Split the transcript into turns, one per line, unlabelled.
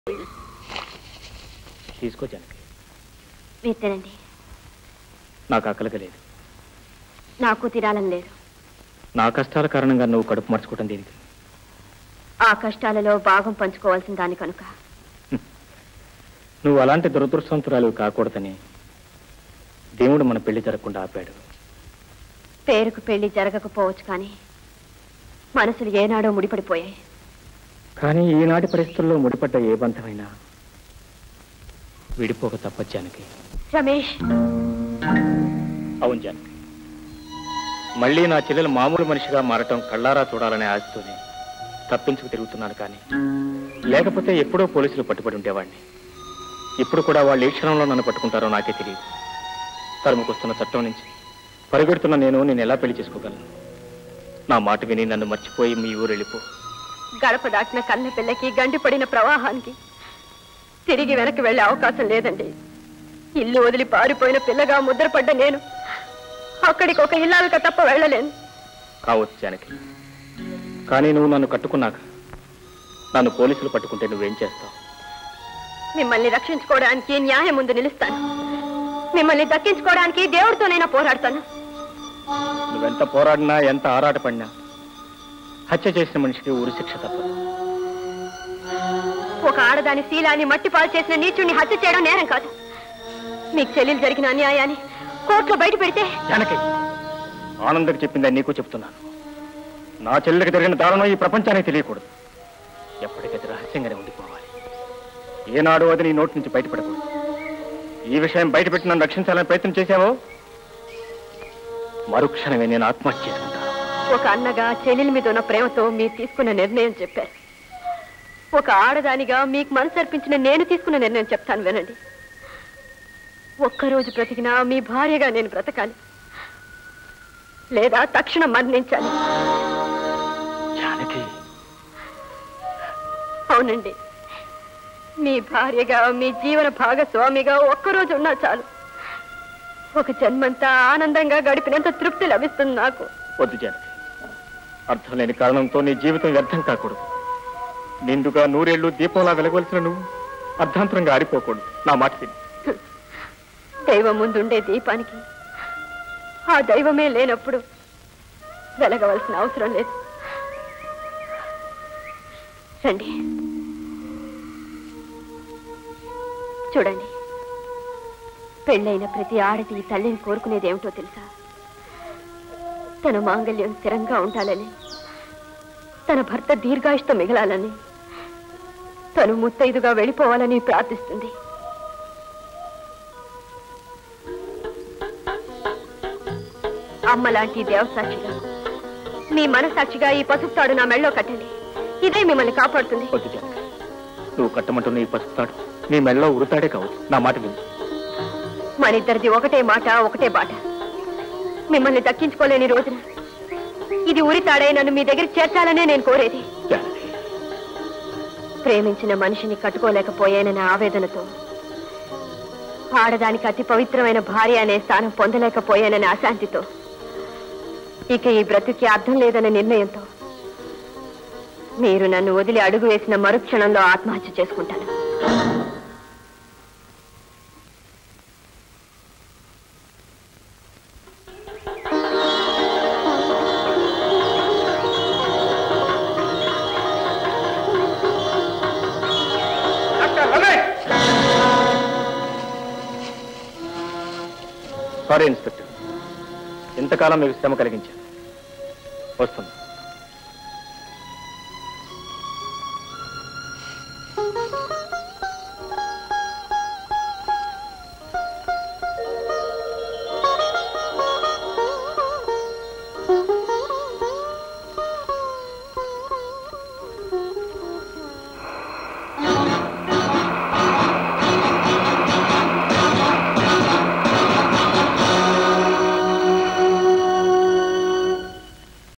తీసుకో జానకి
మీరు తినండి
నాకు ఆకలిగా లేదు
నాకు తినాలని లేదు
నా కష్టాల కారణంగా నువ్వు కడుపు మర్చుకోవటం దీనికి
ఆ కష్టాలలో భాగం పంచుకోవాల్సిన దాని కనుక
నువ్వు అలాంటి దురదృష్టవంతురాలు కాకూడదని దేవుడు మన పెళ్లి జరగకుండా ఆపాడు
పేరుకు పెళ్లి జరగకపోవచ్చు కానీ మనసులు ఏనాడో ముడిపడిపోయాయి
కానీ ఈనాటి పరిస్థితుల్లో ముడిపడ్డ ఏ బంధమైనా విడిపోక తప్పదు జానకి
రమేష్
అవును జానకి మళ్ళీ నా చెల్లెలు మామూలు మనిషిగా మారటం కళ్ళారా చూడాలనే ఆశతోనే తప్పించుకు తిరుగుతున్నాను కానీ లేకపోతే ఎప్పుడో పోలీసులు పట్టుబడి ఉండేవాడిని ఇప్పుడు కూడా వాళ్ళు ఏ క్షణంలో నన్ను పట్టుకుంటారో నాకే తెలియదు తరుముకొస్తున్న చట్టం నుంచి పరిగెడుతున్న నేను నేను ఎలా పెళ్లి చేసుకోగలను నా మాట విని నన్ను మర్చిపోయి మీ ఊరు వెళ్ళిపో
గడప దాటిన కన్న పిల్లకి గండిపడిన ప్రవాహానికి తిరిగి వెనక్కి వెళ్ళే అవకాశం లేదండి ఇల్లు వదిలి పారిపోయిన పిల్లగా ముద్రపడ్డ నేను అక్కడికి ఒక ఇల్లాలక తప్ప వెళ్ళలేను
కావచ్చు జానకి కానీ నువ్వు నన్ను కట్టుకున్నాక నన్ను పోలీసులు పట్టుకుంటే నువ్వేం చేస్తావు
మిమ్మల్ని రక్షించుకోవడానికి న్యాయం ముందు నిలుస్తాను మిమ్మల్ని దక్కించుకోవడానికి దేవుడితోనైనా పోరాడతాను
నువ్వెంత పోరాడినా ఎంత ఆరాటపడినా హత్య చేసిన మనిషికి ఉరి శిక్ష తప్పదు
ఒక ఆడదాని శీలాన్ని మట్టిపాలు చేసిన నీచుణ్ణి హత్య చేయడం నేరం కాదు మీకు చెల్లెలు జరిగిన అన్యాయాన్ని కోర్టులో బయట పెడితే
జానకి ఆనందకు చెప్పిందని నీకు చెప్తున్నాను నా చెల్లెకి జరిగిన దారుణం ఈ ప్రపంచానికి తెలియకూడదు ఎప్పటికది రహస్యంగానే ఉండిపోవాలి ఏనాడు అది నీ నోటి నుంచి బయటపడకూడదు ఈ విషయం బయటపెట్టి నన్ను రక్షించాలని ప్రయత్నం చేశావో మరుక్షణమే నేను ఆత్మహత్య చేసుకుంటాను
ఒక అన్నగా చెల్లెల మీద ఉన్న ప్రేమతో మీరు తీసుకున్న నిర్ణయం చెప్పారు ఒక ఆడదానిగా మీకు మనసు అర్పించిన నేను తీసుకున్న నిర్ణయం చెప్తాను వినండి ఒక్కరోజు బ్రతికినా మీ భార్యగా నేను బ్రతకాలి లేదా తక్షణం మరణించాలి
జానకి
అవునండి మీ భార్యగా మీ జీవన భాగస్వామిగా ఒక్కరోజు ఉన్నా చాలు ఒక జన్మంతా ఆనందంగా గడిపినంత తృప్తి లభిస్తుంది నాకు
వద్దు జానకి అర్థం లేని కారణంతో నీ జీవితం వ్యర్థం కాకూడదు నిండుగా నూరేళ్లు దీపంలా వెలగవలసిన నువ్వు అర్ధాంతరంగా ఆరిపోకూడదు నా మాట విని
దైవం ముందుండే దీపానికి ఆ దైవమే లేనప్పుడు వెలగవలసిన అవసరం లేదు రండి చూడండి పెళ్ళైన ప్రతి ఆడది ఈ తల్లిని కోరుకునేది ఏమిటో తెలుసా తన మాంగళ్యం స్థిరంగా ఉండాలని తన భర్త దీర్ఘాయుష్తో మిగలాలని తను ముత్తైదుగా వెళ్ళిపోవాలని ప్రార్థిస్తుంది అమ్మ లాంటి దేవసాక్షిగా మీ మనసాక్షిగా ఈ పసుపు తాడు నా మెళ్ళో కట్టండి ఇదే మిమ్మల్ని కాపాడుతుంది
వద్దు జానకి నువ్వు కట్టమంటున్న ఈ పసుపుతాడు నీ మెళ్ళలో ఉరుతాడే కావచ్చు నా మాట విను
మన ఇద్దరిది ఒకటే మాట ఒకటే బాట మిమ్మల్ని దక్కించుకోలేని రోజున ఇది ఉరి తాడై నన్ను మీ దగ్గర చేర్చాలనే నేను కోరేది
జానకి
ప్రేమించిన మనిషిని కట్టుకోలేకపోయాననే ఆవేదనతో ఆడదానికి అతి పవిత్రమైన భార్య అనే స్థానం పొందలేకపోయాననే అశాంతితో ఇక ఈ బ్రతుకి అర్థం లేదనే నిర్ణయంతో మీరు నన్ను వదిలి అడుగు వేసిన మరుక్షణంలో ఆత్మహత్య చేసుకుంటాను
సారీ ఇన్స్పెక్టర్ ఇంతకాలం మీకు శ్రమ కలిగించాను వస్తుంది